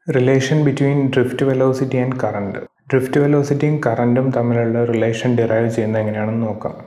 relation between drift velocity and current drift വെലോസിറ്റിയും കറണ്ടും തമ്മിലുള്ള റിലേഷൻ ഡിറൈവ് ചെയ്യുന്നത് എങ്ങനെയാണെന്ന് നോക്കാം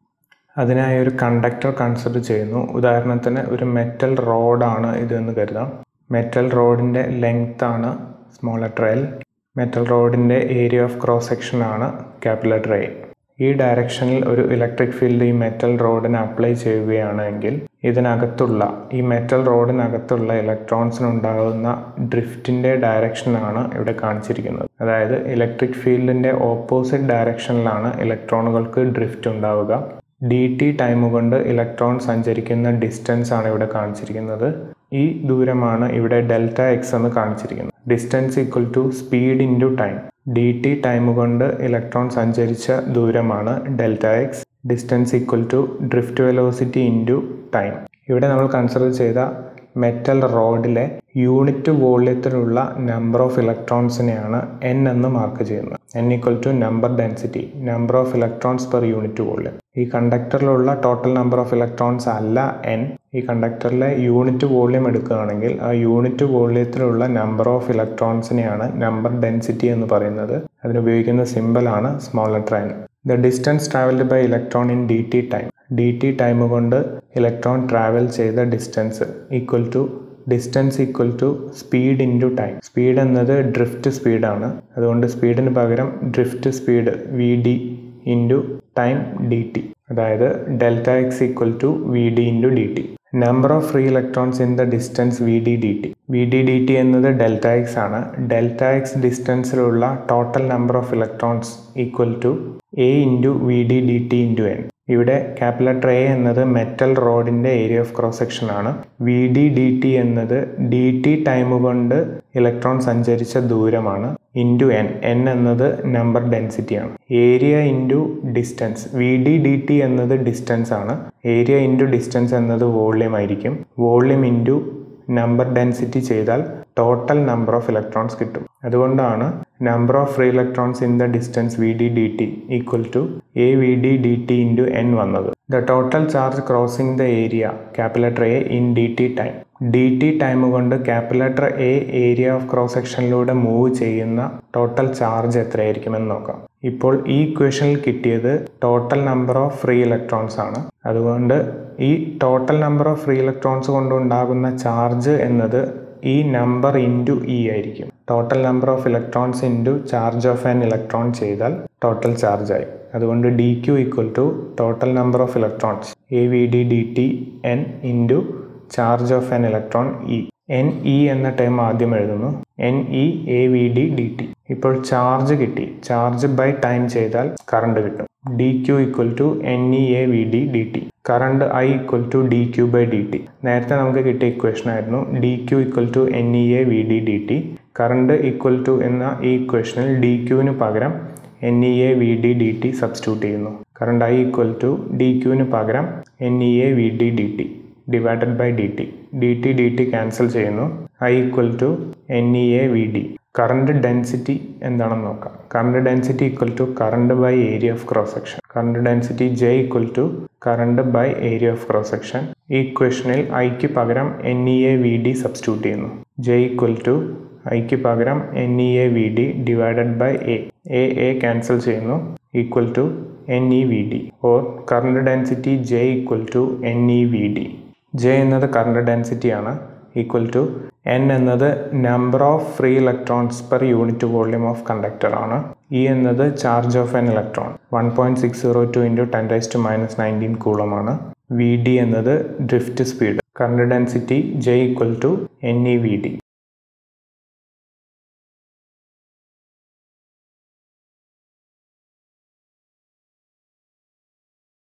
അതിനായി ഒരു കണ്ടക്ടർ കൺസിഡർ ചെയ്യുന്നു ഉദാഹരണത്തിന് ഒരു മെറ്റൽ റോഡാണ് ഇതെന്ന് കരുതാം മെറ്റൽ റോഡിൻ്റെ ലെങ്ത് ആണ് സ്മോൾ ലെറ്റർ എൽ മെറ്റൽ റോഡിൻ്റെ ഏരിയ ഓഫ് ക്രോസ് സെക്ഷൻ ആണ് ക്യാപിറ്റൽ ലെറ്റർ എ ഈ ഡയറക്ഷനിൽ ഒരു ഇലക്ട്രിക് ഫീൽഡ് ഈ മെറ്റൽ റോഡിന് അപ്ലൈ ചെയ്യുകയാണെങ്കിൽ ഇതിനകത്തുള്ള ഈ മെറ്റൽ റോഡിനകത്തുള്ള ഇലക്ട്രോൺസിനുണ്ടാകുന്ന ഡ്രിഫ്റ്റിൻ്റെ ഡയറക്ഷനാണ് ഇവിടെ കാണിച്ചിരിക്കുന്നത് അതായത് ഇലക്ട്രിക് ഫീൽഡിൻ്റെ ഓപ്പോസിറ്റ് ഡയറക്ഷനിലാണ് ഇലക്ട്രോണുകൾക്ക് ഡ്രിഫ്റ്റ് ഉണ്ടാവുക ഡി ടി ടൈം കൊണ്ട് ഇലക്ട്രോൺ സഞ്ചരിക്കുന്ന ഡിസ്റ്റൻസ് ആണ് ഇവിടെ കാണിച്ചിരിക്കുന്നത് ഈ ദൂരമാണ് ഇവിടെ ഡെൽറ്റ എക്സ് എന്ന് കാണിച്ചിരിക്കുന്നത് distance equal to speed into time D T time കൊണ്ട് ഇലക്ട്രോൺ സഞ്ചരിച്ച ദൂരമാണ് delta X distance equal to drift velocity into time ഇവിടെ നമ്മൾ കൺസിഡർ ചെയ്ത മെറ്റൽ റോഡിലെ യൂണിറ്റ് വോള്യത്തിലുള്ള നമ്പർ ഓഫ് ഇലക്ട്രോൺസിനെയാണ് എൻ എന്ന് മാർക്ക് ചെയ്യുന്നത് N equal to number density number of electrons per unit volume ഈ കണ്ടക്ടറിലുള്ള ടോട്ടൽ നമ്പർ ഓഫ് ഇലക്ട്രോൺസ് അല്ല എൻ ഈ കണ്ടക്ടറിലെ യൂണിറ്റ് വോള്യം എടുക്കുകയാണെങ്കിൽ ആ യൂണിറ്റ് വോള്യത്തിലുള്ള നമ്പർ ഓഫ് ഇലക്ട്രോൺസിനെയാണ് നമ്പർ ഡെൻസിറ്റി എന്ന് പറയുന്നത് അതിനുപയോഗിക്കുന്ന സിമ്പിളാണ് small letter N the distance travelled by electron in D T time D T time കൊണ്ട് ഇലക്ട്രോൺ ട്രാവൽ ചെയ്ത distance equal to distance equal to speed into time speed എന്നത് drift സ്പീഡാണ് അതുകൊണ്ട് സ്പീഡിന് പകരം drift speed V D into time D T അതായത് delta X equal to V D into D T number of free electrons in the distance V D D T V D D T എന്നത് delta X ആണ് delta X ഡിസ്റ്റൻസിലുള്ള total number of electrons equal to A into V D D T into N ഇവിടെ capital A എന്നത് metal റോഡിൻ്റെ area of cross section ആണ് V D D T എന്നത് D T time കൊണ്ട് electron സഞ്ചരിച്ച ദൂരമാണ് into N N എന്നത് number density ആണ് area into distance V D D T എന്നത് ഡിസ്റ്റൻസ് ആണ് ഏരിയ ഇൻറ്റു ഡിസ്റ്റൻസ് എന്നത് വോള്യം ആയിരിക്കും വോള്യം ഇൻറ്റു നമ്പർ ഡെൻസിറ്റി ചെയ്താൽ ടോട്ടൽ നമ്പർ ഓഫ് ഇലക്ട്രോൺസ് കിട്ടും അതുകൊണ്ടാണ് number of free electrons in the distance V D D T equal to A V D D T into N വന്നത് the total charge crossing the area capital A in D T time D T time കൊണ്ട് capital A area of cross സെക്ഷനിലൂടെ move ചെയ്യുന്ന total charge എത്രയായിരിക്കുമെന്ന് നോക്കാം ഇപ്പോൾ ഈ ഇക്വേഷനിൽ കിട്ടിയത് total number of free electrons ആണ് അതുകൊണ്ട് ഈ total number of free electrons കൊണ്ടുണ്ടാകുന്ന ചാർജ് എന്നത് ഈ നമ്പർ ഇൻറ്റു ഇ ആയിരിക്കും total number of electrons into charge of an electron ചെയ്താൽ ടോട്ടൽ ചാർജ് ആയി അതുകൊണ്ട് D Q equal to total number of electrons A V D D T N into charge of an electron E N E എന്ന term ആദ്യം എഴുതുന്നു N E A V D D T ഇപ്പോൾ charge കിട്ടി charge by time ചെയ്താൽ current കിട്ടും D Q equal to N E A V D D T current I equal to D Q by D T നേരത്തെ നമുക്ക് കിട്ടിയ equation ആയിരുന്നു D Q equal to N E A V D D T current equal to എന്ന ഈ ഇക്വേഷനിൽ D ക്യുവിന് പകരം N E A V D D T substitute ചെയ്യുന്നു current I equal to D ക്യുവിന് പകരം N E A V D D T divided by D T D T D T cancel ചെയ്യുന്നു I equal to N E A V D current density എന്താണെന്ന് നോക്കാം current density equal to current by area of cross section current density J equal to current by area of cross section ഈ ഇക്വേഷനിൽ ഐക്ക് പകരം N E A V D substitute ചെയ്യുന്നു J equal to ഐക്ക് പകരം N E A V D divided by A A A cancel ചെയ്യുന്നു equal to N E V D or current density J equal to N E V D J എന്നത് current density ആണ് equal to N എന്നത് number of free electrons per unit volume of conductor ആണ് E എന്നത് charge of an electron one point six zero two into ten raise to minus nineteen കൂളമാണ് V D എന്നത് drift speed current density J equal to N E V D